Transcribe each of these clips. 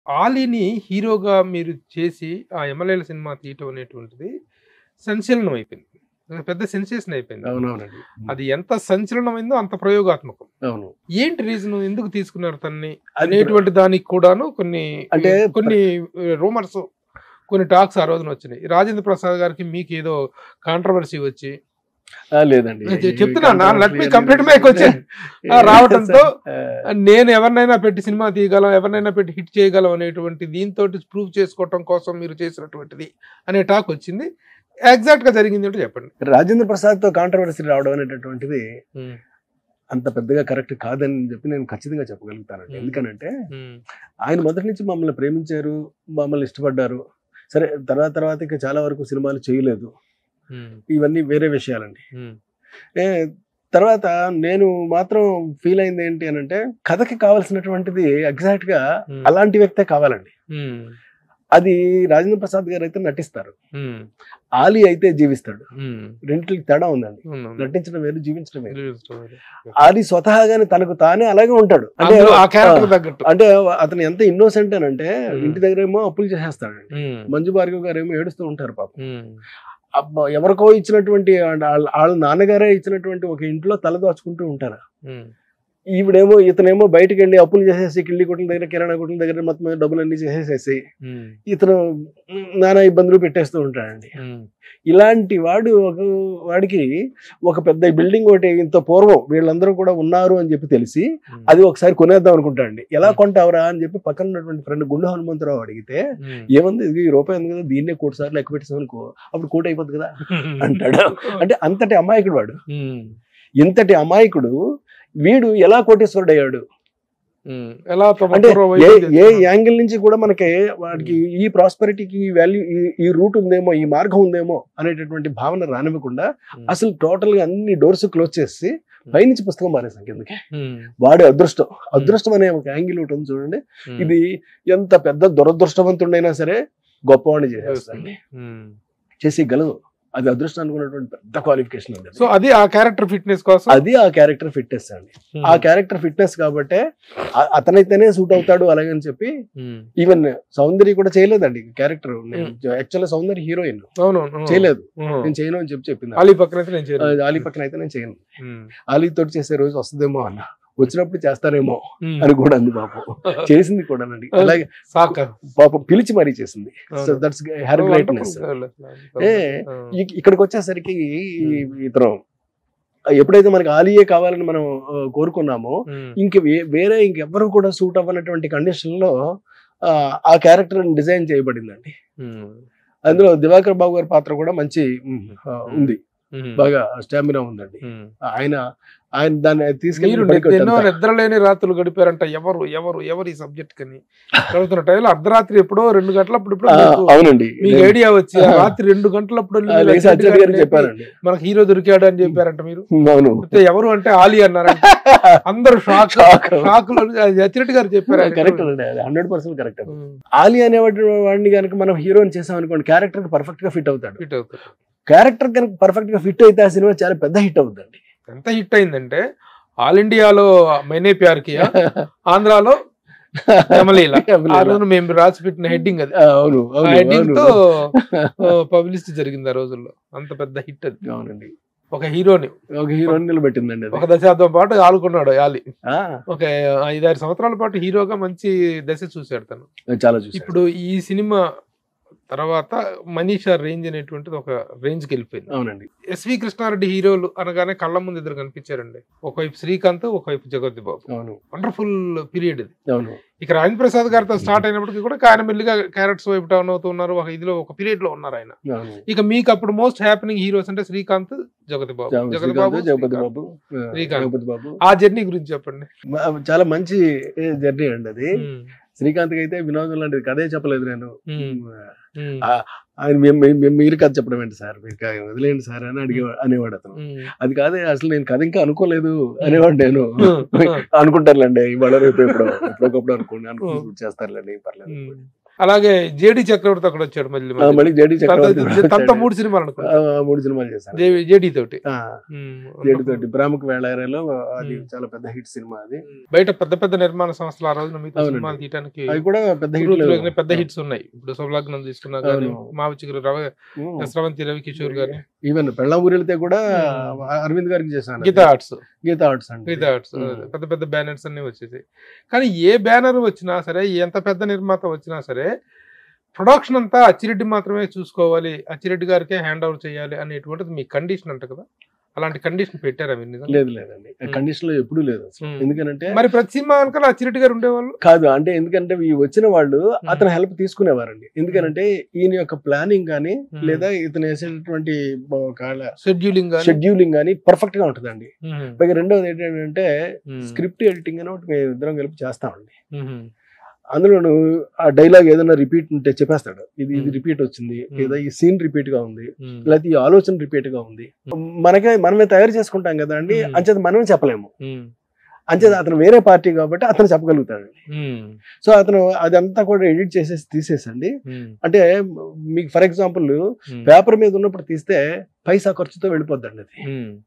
ఆలీని హీరోగా మీరు చేసి ఆ ఎమ్మెల్యేల సినిమా తీయటం అనేటువంటిది సంచలనం అయిపోయింది పెద్ద సెన్సేషన్ అయిపోయింది అవునవునండి అది ఎంత సంచలనమైందో అంత ప్రయోగాత్మకం అవును ఏంటి రీజన్ ఎందుకు తీసుకున్నారు తన్ని అది అనేటువంటి దానికి కూడాను కొన్ని అంటే కొన్ని రూమర్స్ కొన్ని టాక్స్ ఆ రోజున వచ్చినాయి రాజేంద్ర ప్రసాద్ గారికి మీకు ఏదో కాంట్రవర్సీ వచ్చి ఆ, లేదండి నేను చె- చెప్తున్నా, let me complete my question. ఆ, రావటంతో నేను ఎవరినైనా పెట్టి సినిమా తీయగలం ఎవరినైనా పెట్టి హిట్ చేయగలం అనేటువంటి దీంతో ప్రూవ్ చేసుకోవటం కోసం మీరు చేసినటువంటిది అనే టాక్ వచ్చింది ఎగ్జాక్ట్ గా జరిగింది ఏంటో చెప్పండి రాజేంద్ర ప్రసాద్ తో కాంట్రవర్సీ రావడం అనేటటువంటిది అంత పెద్దగా కరెక్ట్ కాదని చెప్పి నేను ఖచ్చితంగా చెప్పగలుగుతానండి Hmm. ఎందుకనంటే ఆయన మొదటి నుంచి మమ్మల్ని ప్రేమించారు మమ్మల్ని ఇష్టపడ్డారు సరే తర్వాత తర్వాత ఇంకా చాలా వరకు సినిమాలు చేయలేదు ఇవన్నీ వేరే విషయాలండి ఏ తర్వాత నేను మాత్రం ఫీల్ అయింది ఏంటి అని అంటే కథకి కావాల్సినటువంటిది ఎగ్జాక్ట్ గా అలాంటి వ్యక్తే కావాలండి అది రాజేంద్ర ప్రసాద్ గారు అయితే నటిస్తారు ఆలీ అయితే జీవిస్తాడు రెండింటికి తేడా ఉందండి నటించడం వేరు జీవించడం వేరు ఆలీ స్వతహాగానే తనకు తానే అలాగే ఉంటాడు అంటే అందులో ఆ క్యారెక్టర్ తగ్గట్టు అంటే అతను ఎంత ఇన్నోసెంట్ అని అంటే Hmm. ఇంటి దగ్గర ఏమో అప్పులు చేసేస్తాడండి ఉమ్, మంజు భార్గవ్ గారు ఏమో ఏడుస్తూ ఉంటారు పాపం ఉమ్, అబ్బా, ఎవరికో ఇచ్చినటువంటి వాళ్ళ వాళ్ళ నాన్నగారే ఇచ్చినటువంటి ఒక ఇంట్లో తల దాచుకుంటూ ఉంటారు ఉమ్, ఈవిడేమో ఇతనేమో బయటికి వెళ్ళి అప్పులు చేసేసి కిళ్ళి కొట్ల దగ్గర కిరాణా కొట్ల దగ్గర మొత్తం మీద డబ్బులు అన్ని చేసేసేసి ఉమ్, ఇతను నానా ఇబ్బందులు పెట్టేస్తూ ఉంటాడండి ఉమ్, ఇలాంటి వాడు ఒక వాడికి ఒక పెద్ద బిల్డింగ్ ఒకటి ఇంత పూర్వం వీళ్ళందరూ కూడా ఉన్నారు అని చెప్పి తెలిసి ఉమ్, అది ఒకసారి కొనేద్దాం అనుకుంటాడండి ఎలా Hmm. కొంటావురా అని చెప్పి పక్కన ఉన్నటువంటి ఫ్రెండ్ గుండె హనుమంతరావు అడిగితే ఉమ్, ఏముంది ఇది ఈ రూపాయి ఉంది కదా దీన్నే కోటి సార్లు లెక్క పెట్టేసాం అనుకో అప్పుడు కోటి అయిపోతుంది కదా అంటాడు అంటే అంతటి అమాయకుడు వాడు ఉమ్, ఇంతటి అమాయకుడు వీడు ఎలా కోటేశ్వరుడు అయ్యాడు ఉమ్, ఎలా తమ అంటే పూర్వ ఏ వైభవం ఏ చేస్తున్నారు? యాంగిల్ నుంచి కూడా మనకి వాడికి ఈ ప్రాస్పరిటీకి ఈ వాల్యూ ఈ రూట్ ఉందేమో ఈ మార్గం ఉందేమో అనేటటువంటి భావన రానివ్వకుండా ఉమ్, అసలు టోటల్ గా అన్ని డోర్స్ క్లోజ్ చేసి పైనుంచి పుస్తకం మారేసాం కిందకి ఉమ్, వాడి అదృష్టం అదృష్టం అనే ఒక యాంగిల్ ఒకటి ఉంది చూడండి ఉమ్, ఇది ఎంత పెద్ద దురదృష్టవంతుడైనా సరే గొప్పవాడిని చేసేస్తాండి ఉమ్. చేసి గలదు అది అదృష్టం అనుకున్నటువంటి పెద్ద క్వాలిఫికేషన్ ఉంది సో అది ఆ క్యారెక్టర్ ఫిట్నెస్ కోసం అది ఆ క్యారెక్టర్ ఫిట్నెస్ అండి ఉమ్, ఆ క్యారెక్టర్ ఫిట్నెస్ కాబట్టి ఆ- అతనైతేనే సూట్ అవుతాడు అలాగని చెప్పి ఉమ్, ఈవెన్ సౌందర్య కూడా చేయలేదండి క్యారెక్టర్ యాక్చువల్ సౌందర్య హీరోయిన్ అవును అవును. చేయలేదు ఉమ్. నేను చేయను అని చెప్పి చెప్పింది అలీ పక్కన అయితే నేను చేయను. ఆ, ఆలీ పక్కన అయితే నేను చేయను ఉమ్, ఆలీ తోటి చేసే రోజు వస్తుందేమో అన్న వచ్చినప్పుడు చేస్తారేమో ఉమ్. అని కూడా అంది పాపం చేసింది కూడా అండి అలాగే సాకర్ పాపం పిలిచి మరీ చేసింది సో అవును. దట్స్ హెర్ గ్రేట్నెస్ ఏ, ఇ- ఇక్కడికి వచ్చేసరికి ఈ- ఇతను ఎప్పుడైతే మనకి ఆలియే కావాలని మనం ఆ, కోరుకున్నామో ఇంక వే- వేరే ఇంకెవ్వరు కూడా సూట్ అవ్వనటువంటి కండిషన్ లో ఆ, ఆ క్యారెక్టర్ డిజైన్ చేయబడిందండి అందులో దివాకర్ బాబు గారి పాత్ర కూడా మంచి మ్, ఆ, ఉంది బాగా స్టామినా ఉందండి ఆయన ఆయన దాన్ని తీసుకెళ్ళి మీరు పైకి ఎన్నో వచ్చేంత- నిద్రలేని రాత్రులు గడిపారంట ఎవరు ఎవరు ఎవరు ఈ సబ్జెక్ట్ కని చదువుతున్న టైంలో అర్ధరాత్రి ఎప్పుడో రెండు గంటలప్పుడు ఇప్పుడు ఆ, మీకు- అవునండి మీకు నేను- ఐడియా వచ్చి ఆ ఆ. రాత్రి రెండు గంటలప్పుడు ఆ, మీరు లేచి అర్జెంట్ అర్జున్ గారికి గారిని చెప్పానండి మనకు హీరో దొరికాడు అని చెప్పారంట మీరు అవును అయితే ఎవరు అంటే ఆలీ అన్నారంట అందరూ షాక్ Shock. షాక్ అచ్చిరెడ్డి గారు చెప్పారు ఆయన. కరెక్ట్ అండి హండ్రెడ్ పర్సెంట్ కరెక్ట్ ఉమ్, ఆలి అనేవాడి వాడిని కనుక మనం హీరోని చేసాం అనుకోండి క్యారెక్టర్ పర్ఫెక్ట్ గా ఫిట్ అవుతాడు హిట్ అవుతుంది క్యారెక్టర్ కనుక పర్ఫెక్ట్ గా ఫిట్ అయితే ఆ సినిమా చాలా పెద్ద హిట్ అవుతుందండి ఎంత హిట్ అయిందంటే ఆల్ ఇండియాలో మైనే ప్యార్ కియా ఆంధ్రాలో యమలీల ఆ రోజు మేము రాసి పెట్టిన హెడ్డింగ్ అది అవును ఆ అవును హెడ్డింగ్ తో అవును. పబ్లిసిటీ జరిగింది ఆ రోజుల్లో అంత పెద్ద హిట్ అది అవునండి ఒక హీరోని ఒక హీరోని నిలబెట్టిందండి ఒక అది దశాబ్దం పాటు ఆలుకున్నాడు యాలి ఆ, ఒక ఐదారు సంవత్సరాల పాటు హీరోగా మంచి దశ చూశాడు తను చాలా చూసాను ఇప్పుడు ఈ సినిమా తర్వాత మనీషా రేంజ్ అనేటువంటిది ఒక రేంజ్ కి వెళ్ళిపోయింది అవునండి ఎస్వి కృష్ణారెడ్డి హీరోలు అనగానే కళ్ళ ముందు ఇద్దరు కనిపించారండి ఒకవైపు శ్రీకాంత్ ఒకవైపు జగతి బాబు అవును వండర్ఫుల్ పీరియడ్ ఇది అవును ఇక రాజేంద్ర ప్రసాద్ గారితో స్టార్ట్ అయినప్పటికీ కూడా ఆయన మెల్లిగా క్యారెక్టర్స్ వైపు టర్న్ అవుతున్నారు ఒక ఇదిలో ఒక పీరియడ్ లో ఉన్నారు ఆయన అవును ఇక మీకు అప్పుడు మోస్ట్ హ్యాపెనింగ్ హీరోస్ అంటే శ్రీకాంత్ జగతి బాబు జగ- జగతి శ్రీకాంత్, బాబు జగపతి శ్రీకాంత్. బాబు ఆ, శ్రీకాంత్. జగపతి బాబు ఆ జర్నీ గురించి చెప్పండి మ- చాలా మంచి జర్నీ అండి అది ఉమ్, శ్రీకాంత్ అయితే వినోదం లాంటిది కథే చెప్పలేదు నేను ఉమ్, ఉమ్, ఆ, ఆయన మేము- మేము- మేము మీరు కథ చెప్పడం ఏంటి సార్ మీరు కా- వదిలేయండి సార్ అని అడిగే అనేవాడు అతను ఉమ్, అది కాదే అసలు నేను కథ ఇంకా అనుకోలేదు అనేవాడు నేను ఉమ్, అనుకుంటారులేండి ఇవాళ రేపు ఎప్పుడో ఎప్పుడొకప్పుడు అనుకోండి అనుకుని చేస్తారులేండి పర్లేదు ఉమ్. అలాగే జేడి చక్రవర్తి అక్కడ వచ్చాడు మళ్ళీ ఆ, మళ్ళీ జేడి చక్రవర్తి కూడా తనతో వచ్చాడు. మూడు సినిమాలు అనుకో ఆ, మూడు సినిమాలు చేశాను జేడి తోటి ఆ, ఉమ్. జేడి తోటి బ్రాహ్మకు వేళారేలో అది ఉమ్. చాలా పెద్ద హిట్ సినిమా అది బయట పెద్ద పెద్ద నిర్మాణ సంస్థలు ఆ రోజున మీతో అవునండి. సినిమాలు తీయడానికి అవి కూడా పెద్ద హిట్ కురుతులోనే పెద్ద హిట్స్ ఉన్నాయి ఇప్పుడు శుభలగ్నం తీసుకున్నా కానీ అవును. మావచిగురు రవి యశ్రవంతి రవికిషోర్ గాని ఈవెన్ పెళ్ళామూరి వెళ్తే కూడా ఉమ్. అరవింద్ గారికి చేశాను గీతా ఆర్ట్స్ గీతా ఆర్ట్స్ అండి గీతా ఆర్ట్స్ ఉమ్. పెద్ద పెద్ద బ్యానర్స్ అన్ని వచ్చేసాయి కానీ ఏ బ్యానర్ వచ్చినా సరే ఎంత పెద్ద నిర్మాత వచ్చినా సరే ప్రొడక్షన్ అంతా అచ్చిరెడ్డి మాత్రమే చూసుకోవాలి అచ్చిరెడ్డి గారికే హ్యాండ్ ఓవర్ చేయాలి అనేటువంటిది మీ కండిషన్ అంట కదా అలాంటి కండిషన్ పెట్టారా మీరు నిజంగా? లేదు లేదండి ఉమ్. కండిషన్ లో ఎప్పుడూ లేదు అసలు. ఉమ్. ఎందుకనంటే మరి ప్రతి సినిమా వెనకాల అచ్చిరెడ్డి గారు ఉండేవాళ్ళు కాదు అంటే ఎందుకంటే ఈ వచ్చిన వాళ్ళు అతని హెల్ప్ తీసుకునేవారండి ఎందుకనంటే ఈయన యొక్క ప్లానింగ్ కానీ ఉమ్. లేదా ఇతను వేసేటటువంటి షెడ్యూలింగ్ షెడ్యూలింగ్ కానీ పర్ఫెక్ట్ గా ఉంటుందండి పైగా రెండోది ఏంటంటే స్క్రిప్ట్ ఎడిటింగ్ అని ఒకటి మేము ఇద్దరం కలిపి చేస్తామండి అందులో ఆ డైలాగ్ ఏదైనా రిపీట్ ఉంటే చెప్పేస్తాడు ఇది ఇది Hmm. రిపీట్ వచ్చింది Hmm. లేదా ఈ సీన్ రిపీట్ గా ఉంది లేకపోతే ఈ ఆలోచన రిపీట్ గా ఉంది మనకే మనమే తయారు చేసుకుంటాం కదా అండి Hmm. అంచేత మనమే చెప్పలేము అంచేత అతను వేరే పార్టీ కాబట్టి అతను చెప్పగలుగుతాడు సో అతను అదంతా కూడా ఎడిట్ చేసేసి తీసేసండి అంటే మీకు ఫర్ ఎగ్జాంపుల్ పేపర్ మీద ఉన్నప్పుడు తీస్తే పైసా ఖర్చుతో వెళ్ళిపోద్దండి అది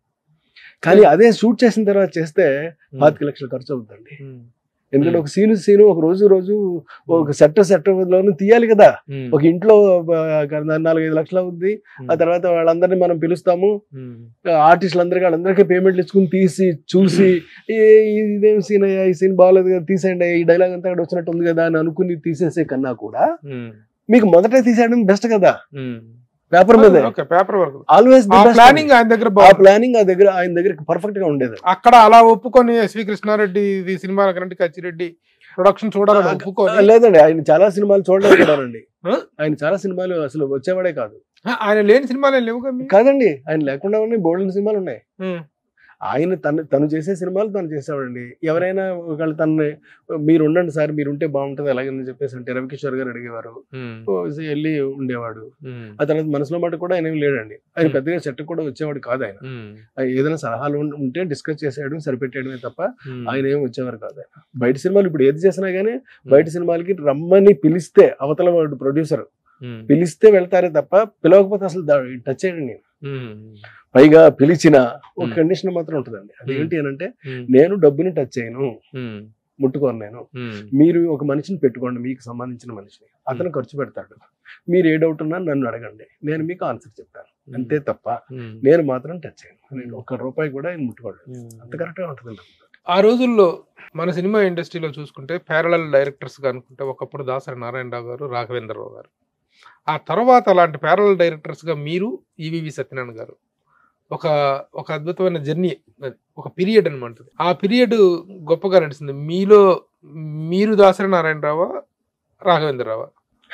కానీ అదే షూట్ చేసిన తర్వాత చేస్తే పాతిక లక్షలు ఖర్చు అవుతుందండి ఎందుకంటే ఒక సీను సీను ఒక రోజు రోజు ఒక సెట్ సెట్ లోను తీయాలి కదా ఒక ఇంట్లో ఆ, నాలుగైదు లక్షలు అవుద్ది ఆ తర్వాత వాళ్ళందరినీ మనం పిలుస్తాము ఆర్టిస్టులు అందరికీ వాళ్ళందరికీ పేమెంట్లు ఇచ్చుకుని తీసి చూసి "ఏ, ఇదేం సీన్ అయ్యా ఈ సీన్ బాగాలేదు కదా తీసేయండి ఈ డైలాగ్ అంతా అక్కడ వచ్చినట్టు ఉంది కదా అని అనుకుని తీసేసే కన్నా కూడా మీకు మొదట తీసేయడం బెస్ట్ కదా పేపర్ మీద ఓకే పేపర్ వర్క్ ఆల్వేస్ ఆ ప్లానింగ్ ఆయన దగ్గర ఆ బాగుంది ప్లానింగ్ ఆ దగ్గర ఆయన దగ్గర పర్ఫెక్ట్ గా ఉండేది అక్కడ అలా ఒప్పుకొని ఎస్వి కృష్ణారెడ్డి ఇది సినిమా కరెంట్ కచ్చిరెడ్డి ప్రొడక్షన్ చూడాలని ఆ, ఒప్పుకొని లేదండి ఆయన చాలా సినిమాలు చూడలేదు కూడానండి Huh? ఆయన చాలా సినిమాలు అసలు వచ్చేవాడే కాదు ఆ, ఆయన లేని సినిమాలు ఏం లేవుగా మీ? కాదండి ఆయన లేకుండా ఉన్నాయి బోల్డెన్ సినిమాలు ఉన్నాయి ఉమ్, ఆయన తను తను చేసే సినిమాలు తను చేసేవాడండి ఎవరైనా ఒకళ్ళు తనని మీరు ఉండండి సార్ మీరు ఉంటే బాగుంటుంది అలాగని చెప్పేసి అంటే రవికిషోర్ గారు అడిగేవారు ఉమ్, ఓ, వెళ్ళి ఉండేవాడు ఉమ్, ఆ తర్వాత మనసులో మాట కూడా ఆయన ఏం లేడండి ఆయన Hmm. పెద్దగా చెట్టు కూడా వచ్చేవాడు కాదు ఆయన ఉమ్, ఆయన ఏదైనా సలహాలు ఉం- ఉంటే డిస్కస్ చేసేయడం సరిపెట్టేయడమే తప్ప ఉమ్, ఆయన ఏం వచ్చేవారు కాదు ఆయన బయట సినిమాలు ఇప్పుడు ఏది చేసినా గానీ బయట సినిమాలకి రమ్మని పిలిస్తే అవతల వాడు ప్రొడ్యూసర్ ఉమ్, పిలిస్తే వెళ్తారే తప్ప పిలవకపోతే అసలు దా- టచ్ చేయండి నేను ఉమ్, పైగా పిలిచిన ఒక Hmm. కండిషన్ మాత్రం ఉంటుందండి అదేంటి అని అంటే ఉమ్, నేను డబ్బుని టచ్ చేయను ఉమ్, ముట్టుకోను నేను ఉమ్, మీరు ఒక మనిషిని పెట్టుకోండి మీకు సంబంధించిన మనిషిని అతను ఖర్చు పెడతాడు మీరు ఏ డౌట్ ఉన్నా నన్ను అడగండి నేను మీకు ఆన్సర్ చెప్తాను అంతే తప్ప ఉమ్, నేను మాత్రం టచ్ చేయను నేను ఒక్క రూపాయి కూడా ఆయన ముట్టుకోడు ఉమ్. అంత కరెక్ట్ గా ఉంటుంది ఆ రోజుల్లో మన సినిమా ఇండస్ట్రీలో చూసుకుంటే ప్యారలల్ డైరెక్టర్స్ గా అనుకుంటే ఒకప్పుడు దాసరి నారాయణరావు గారు రాఘవేంద్రరావు గారు ఆ తర్వాత అలాంటి ప్యారలల్ డైరెక్టర్స్ గా మీరు ఈవివి సత్యనారాయణ గారు ఒక ఒక అద్భుతమైన జర్నీ ఒక పీరియడ్ అనమాట ఆ పీరియడ్ గొప్పగా నడిచింది మీలో మీరు దాసరి నారాయణరావా రాఘవేంద్రరావా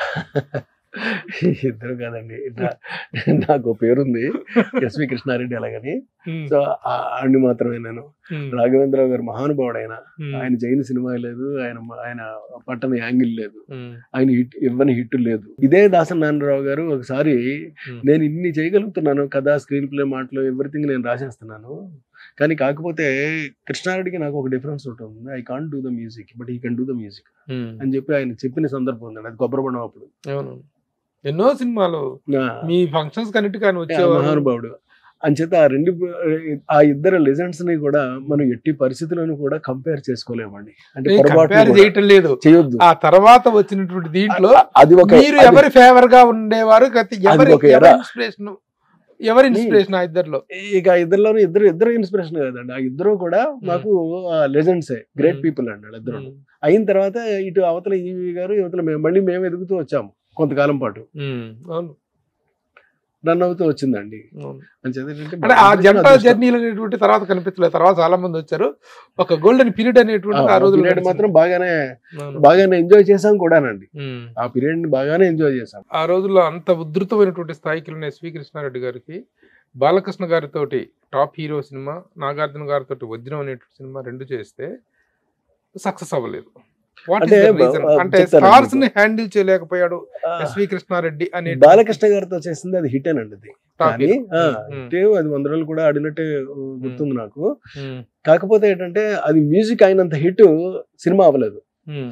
ఇద్దరు కాదండి నా- నాకు ఓ పేరుంది ఎస్వి కృష్ణారెడ్డి అలాగని ఉమ్, సో ఆ- ఆడిని మాత్రమే నేను ఉమ్, రాఘవేంద్రరావు గారు మహానుభావుడు ఆయన ఉమ్, ఆయన జైన్ సినిమా లేదు ఆయన ఆయన పట్టణ యాంగిల్ లేదు ఉమ్, ఆయన హిట్ ఇవ్వని హిట్ లేదు ఇదే దాసన్ నారాయణరావు గారు ఒకసారి ఉమ్, నేను ఇన్ని చేయగలుగుతున్నాను కథ స్క్రీన్ ప్లే మాటలు ఎవ్రీథింగ్ నేను రాసేస్తున్నాను కానీ కాకపోతే కృష్ణారెడ్డికి నాకు ఒక డిఫరెన్స్ ఉంటుంది I can't do the music but he can do the music um, అని చెప్పి ఆయన చెప్పిన సందర్భం ఉందండి అది కొబ్బరిబండం అప్పుడు అవును ఎన్నో సినిమాలు నా- మీ ఫంక్షన్స్ కన్నిటికీ ఆయన ఆ వచ్చేవారు మహానుభావుడు అంచేత ఆ రెండు ఆ ఇద్దరు లెజెండ్స్ ని కూడా మనం ఎట్టి పరిస్థితులను కూడా కంపేర్ చేసుకోలేమండి అంటే నేను పొరపాటు compare చేయటం లేదు చేయొద్దు ఆ తర్వాత వచ్చినటువంటి దీంట్లో అది ఒక మీరు అది- ఎవరి ఫేవర్ గా ఉండేవారు గతి ఎవరి ఒక ఎవరి era. ఇన్స్పిరేషన్ ఎవరి ఇన్స్పిరేషన్ ఆ ఇద్దరిలో ఇక ఆ ఇద్దరిలోనూ ఇద్దరు ఇద్దరు ఇన్స్పిరేషన్ కదండి ఆ ఇద్దరు కూడా మాకు లెజెండ్సే గ్రేట్ Hmm. పీపుల్ అండి వాళ్ళిద్దరు అయిన తర్వాత ఇటు అవతల ఈవి గారు ఇవతల మేము మళ్ళీ మేము ఎదుగుతూ వచ్చాము కొంతకాలం పాటు ఉమ్, అవును రన్ అవుతూ వచ్చిందండి అవును. అంచేత ఏంటంటే అంటే ఆ మా జంట అదృష్టం. జర్నీలు అనేటువంటి తర్వాత కనిపించలేదు తర్వాత చాలా మంది వచ్చారు ఒక గోల్డెన్ పీరియడ్ అనేటువంటి ఆ ఆ రోజుల్లో పీరియడ్ మాత్రం బాగానే అవును. బాగానే ఎంజాయ్ చేసాం కూడానండి ఉమ్. ఆ పీరియడ్ ని బాగానే ఎంజాయ్ చేసాం ఆ రోజుల్లో అంత ఉధృతమైనటువంటి స్థాయికి ఉన్న ఎస్వి కృష్ణారెడ్డి గారికి బాలకృష్ణ గారితో టాప్ హీరో సినిమా నాగార్జున గారితో వజ్రం అనేటువంటి సినిమా రెండు చేస్తే సక్సెస్ అవ్వలేదు What is అంటే the reason? బా- అంటే చెప్తానండి స్టార్స్ ని హ్యాండిల్ చేయలేకపోయాడు ఆ, ఎస్వి కృష్ణారెడ్డి అనే బాలకృష్ణ గారితో చేసింది అది హిట్ అనండి అది టాప్ కానీ హీరో. ఆ, ఉమ్, hit అది వంద రోజులు కూడా ఆడినట్టే గుర్తుంది నాకు ఉమ్, కాకపోతే ఏంటంటే అది మ్యూజిక్ అయినంత హిట్ సినిమా అవ్వలేదు ఉమ్,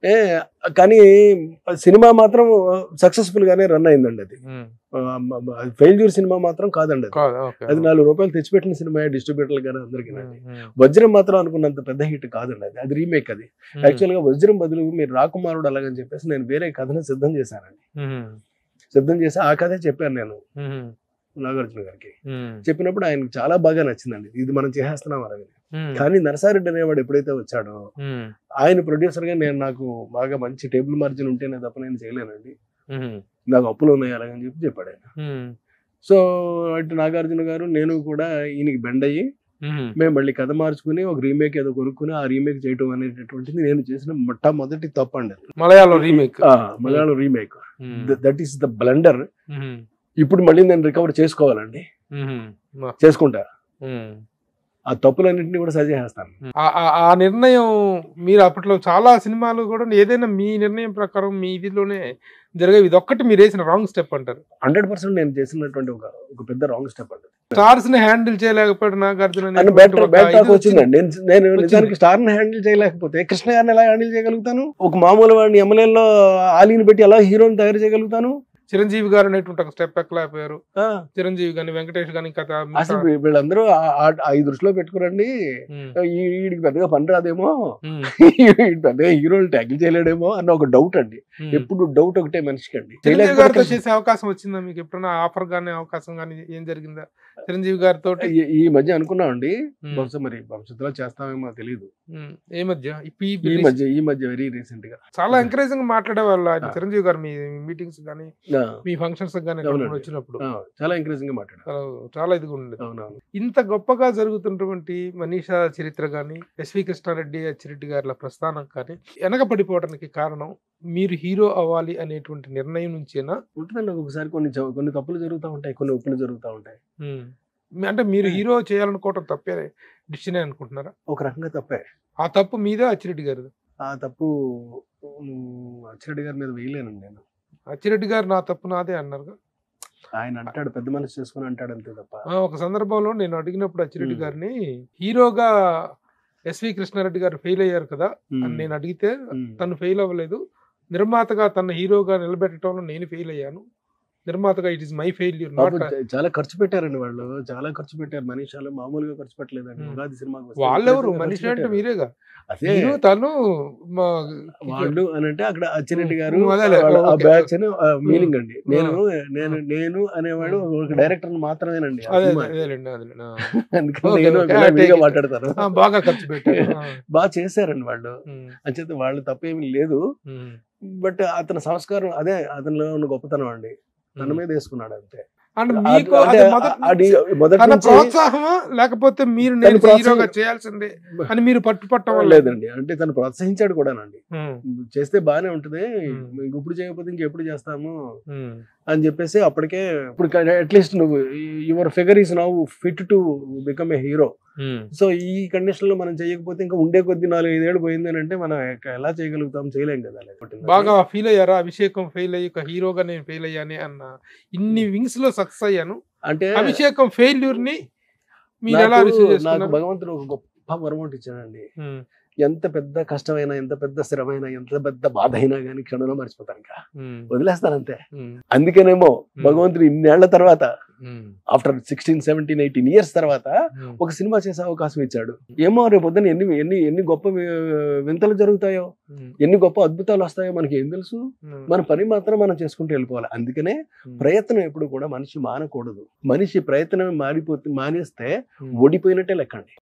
ఏ కానీ సినిమా మాత్రం సక్సెస్ఫుల్ గానే రన్ అయిందండి అది ఉమ్. ఫెయిల్యూర్ సినిమా మాత్రం కాదండి అది కాదు ఓకే అది నాలుగు రూపాయలు తెచ్చిపెట్టిన సినిమా డిస్ట్రిబ్యూటర్లు కానీ అందరికీ ఉమ్, ఉమ్, వజ్రం మాత్రం అనుకున్నంత పెద్ద హిట్ కాదండి అది అది రీమేక్ అది ఉమ్, యాక్చువల్ గా వజ్రం బదులు మీరు రాకుమారుడు అలాగని చెప్పేసి నేను వేరే కథను సిద్ధం చేశానండి ఉమ్, సిద్ధం చేసి ఆ కథే చెప్పాను నేను ఉమ్, నాగార్జున గారికి ఉమ్, చెప్పినప్పుడు ఆయనకు చాలా బాగా నచ్చిందండి ఇది మనం చేసేస్తున్నాం అని ఉమ్, కానీ నరసారెడ్డి అనేవాడు ఎప్పుడైతే వచ్చాడో ఉమ్, ఆయన ప్రొడ్యూసర్ గా నేను నాకు బాగా మంచి టేబుల్ మార్జిన్ ఉంటేనే తప్ప నేను చేయలేనండి ఉమ్, నాకు అప్పులు ఉన్నాయి అలాగని చెప్పి చెప్పాడు ఆయన ఉమ్, సో అటు నాగార్జున గారు నేను కూడా ఈయనకి బెండ్ అయ్యి ఉమ్, మేము మళ్ళీ కథ మార్చుకుని ఒక రీమేక్ ఏదో కొనుక్కుని ఆ రీమేక్ చేయటం అనేటటువంటిది నేను చేసిన మొట్టమొదటి తప్పు అండి అది. మలయాళం రీమేక్ ఆ, Malayalam remake that is the blunder ఇప్పుడు మళ్ళీ నేను రికవర్ చేసుకోవాలండి చేసుకుంటా ఆ తప్పులన్నింటినీ కూడా సరి చేస్తాను ఆ నిర్ణయం మీరు అప్పట్లో చాలా సినిమాలు కూడా ఏదైనా మీ నిర్ణయం ప్రకారం మీ ఇదిలోనే జరిగేవి ఇది ఒక్కటి మీరు వేసిన రాంగ్ స్టెప్ అంటారు హండ్రెడ్ పర్సెంట్ నేను చేసినటువంటి ఒక ఒక పెద్ద రాంగ్ స్టెప్ అండి స్టార్స్ ని హ్యాండిల్ చేయలేకపోయాడు నాగార్జున అని అనేటువంటి బ్యాట్ ఒక బ్యాట్ ఇది టాక్ వచ్చింది. వచ్చిందండి నేను నేను వచ్చింది. నిజానికి స్టార్ ని హ్యాండిల్ చేయలేకపోతే కృష్ణ గారిని ఎలా హ్యాండిల్ చేయగలుగుతాను ఒక మామూలు వాడిని ఎమ్మెల్యేలో ఆలీని పెట్టి ఎలా హీరోని తయారు చేయగలుగుతాను చిరంజీవి గారు అనేటువంటి ఒక స్టెప్ ఎక్కలేకపోయారు ఆ, చిరంజీవి గాని వెంకటేష్ గాని కథ అసలు వీ- వీళ్ళందరూ ఆ- ఆ- ఆ ఈ దృష్టిలో పెట్టుకురండి ఈ- వీడికి పెద్దగా పని రాదేమో వీడు పెద్దగా హీరోలు ట్యాకిల్ చేయలేడేమో అన్న ఒక డౌట్ అండి ఎప్పుడు డౌట్ ఒకటే మనిషికి అండి చిరంజీవి గారితో చేసే అవకాశం వచ్చిందా మీకు ఎప్పుడైనా ఆఫర్ గానీ అవకాశం గానీ ఏం జరిగిందా చిరంజీవి గారితో ఈ- ఈ మధ్య అనుకున్నామండి బహుశా మరి భవిష్యత్తులో చేస్తామేమో తెలియదు ఏ మధ్య ఈ ఈ release మధ్య ఈ మధ్య వెరీ రీసెంట్ గా చాలా ఎంకరేజింగ్ మాట్లాడేవాళ్ళు ఆయన ఆ. చిరంజీవి గారు మీ మీటింగ్స్ గానీ ఆ, మీ ఫంక్షన్స్ గానీ అవునండి. ఎక్కడికైనా వచ్చినప్పుడు ఆ, చాలా ఎంకరేజింగ్ గా మాట్లాడారు చాలా చాలా ఇదిగా ఉండేది అవునవును ఇంత గొప్పగా జరుగుతున్నటువంటి మనీషా చరిత్ర కానీ ఎస్వి కృష్ణారెడ్డి అచ్చిరెడ్డి గారి ప్రస్థానం కానీ వెనక పడిపోవడానికి కారణం మీరు హీరో అవ్వాలి అనేటువంటి నిర్ణయం నుంచేనా ఉంటుందండి ఒక్కొక్కసారి కొన్ని చ- కొన్ని తప్పులు జరుగుతూ ఉంటాయి కొన్ని ఒప్పులు జరుగుతూ ఉంటాయి ఉమ్. మీ- అంటే మీరు హీరో చేయాలనుకోవటం తప్పే డిసిషన్ అనుకుంటున్నారా ఒక రకంగా తప్పే ఆ తప్పు మీదే అచ్చిరెడ్డి గారు ఆ తప్పు ఉమ్, అచ్చిరెడ్డి గారి మీద వేయలేనండి నేను అచ్చిరెడ్డి గారు నా తప్పు నాదే అన్నారు ఆయన అంటాడు పెద్ద మనసు చేసుకుని అంటాడు అంతే తప్ప ఒక సందర్భంలో నేను అడిగినప్పుడు అచ్చిరెడ్డి ఉమ్. గారిని హీరోగా ఎస్వి కృష్ణారెడ్డి గారు ఫెయిల్ అయ్యారు కదా ఉమ్, అని నేను అడిగితే ఉమ్. తను ఫెయిల్ అవ్వలేదు నిర్మాతగా తన హీరోగా నిలబెట్టడంలో నేను ఫెయిల్ అయ్యాను నిర్మాతగా it is my failure not పాపం చ- చాలా ఖర్చు పెట్టారండి వాళ్ళు చాలా ఖర్చు పెట్టారు మనీషాలు మామూలుగా ఖర్చు పెట్టలేదండి ఉమ్. ఉగాది సినిమాకి వస్తే వాళ్ళెవరు విపరీతంగా మనిషి ఖర్చు అంటే పెట్టారు. మీరేగా అదే మీరు తను మా వాళ్ళు అని అంటే అక్కడ అచ్చిరెడ్డి గారు ఉమ్, అదేలే, వాళ్ళ ఆ ఓకే. బ్యాచ్ అని మీనింగ్ అండి నేను నేను ఉమ్. నేను అనేవాడు ఒక డైరెక్టర్ మాత్రమేనండి ఆ అదే సినిమా. అదేలేండి అదేలేండి ఆ. అందుకని ఓకే, నేను ఓకే, ఇలా I విడిగా take it. మాట్లాడతాను ఆ, బాగా ఖర్చు పెట్టారు ఆ. బాగా చేశారండి వాళ్ళు ఉమ్, అంచేత వాళ్ళు తప్పేమీ లేదు ఉమ్, బట్ అతని సంస్కారం అదే అతనిలో ఉన్న గొప్పతనం అండి తన ఉమ్. మీద వేసుకున్నాడు అంతే అంటే అది- మీకు అంటే అది మొదటి అది నుంచి మొదటి తన నుంచి ప్రోత్సాహమా లేకపోతే మీరు తన నేను ప్రోత్సాహం- హీరోగా చేయాల్సిందే అని మీరు పట్టుపట్టడం వల్ల లేదండి అంటే తను ప్రోత్సహించాడు కూడానండి ఉమ్, చేస్తే బానే ఉంటది ఉమ్. ఇంక ఇప్పుడు చేయకపోతే ఇంకెప్పుడు చేస్తాము ఉమ్, అని చెప్పేసి అప్పటికే ఇప్పుడు అట్లీస్ట్ నువ్వు your figure is now fit to become a hero um, so ఈ కండిషన్ లో మనం చేయకపోతే ఇంకా ఉండే కొద్ది నాలుగు ఐదేళ్ళు పోయింది అని అంటే మనం ఎక్క- ఎలా చేయగలుగుతాం చేయలేం కదా లేకపోతే. బాగా ఫీల్ అయ్యారా అభిషేకం ఫెయిల్ అయ్యి ఒక హీరోగా నేను ఫెయిల్ అయ్యానే అన్న ఇన్ని వింగ్స్ లో సక్సెస్ అయ్యాను అంటే అభిషేకం ఫెయిల్యూర్ ని మీరు ఎలా నాకు- రిసీవ్ నాకు చేసుకున్నారు భగవంతుడు ఒక గొప్ప వరం ఒకటి ఇచ్చాడండి ఉమ్, ఎంత పెద్ద కష్టమైనా ఎంత పెద్ద స్థిరమైన ఎంత పెద్ద బాధ అయినా కానీ క్షణంలో మర్చిపోతాను ఇంకా ఉమ్, వదిలేస్తానంతే ఉమ్, అందుకేనేమో భగవంతుడు ఇన్నేళ్ల తర్వాత um, after sixteen seventeen eighteen years తర్వాత ఉమ్, ఒక సినిమా చేసే అవకాశం ఇచ్చాడు ఏమో రేపు పొద్దున ఎన్ని ఎన్ని ఎన్ని గొప్ప వి- వింతలు జరుగుతాయో ఉమ్, ఎన్ని గొప్ప అద్భుతాలు వస్తాయో మనకి ఏం తెలుసు ఉమ్, మన పని మాత్రం మనం చేసుకుంటూ వెళ్ళిపోవాలి అందుకనే ఉమ్, ప్రయత్నం ఎప్పుడు కూడా మనిషి మానకూడదు మనిషి ప్రయత్నం మారిపోతే మానేస్తే ఉమ్. ఓడిపోయినట్టే లెక్కండి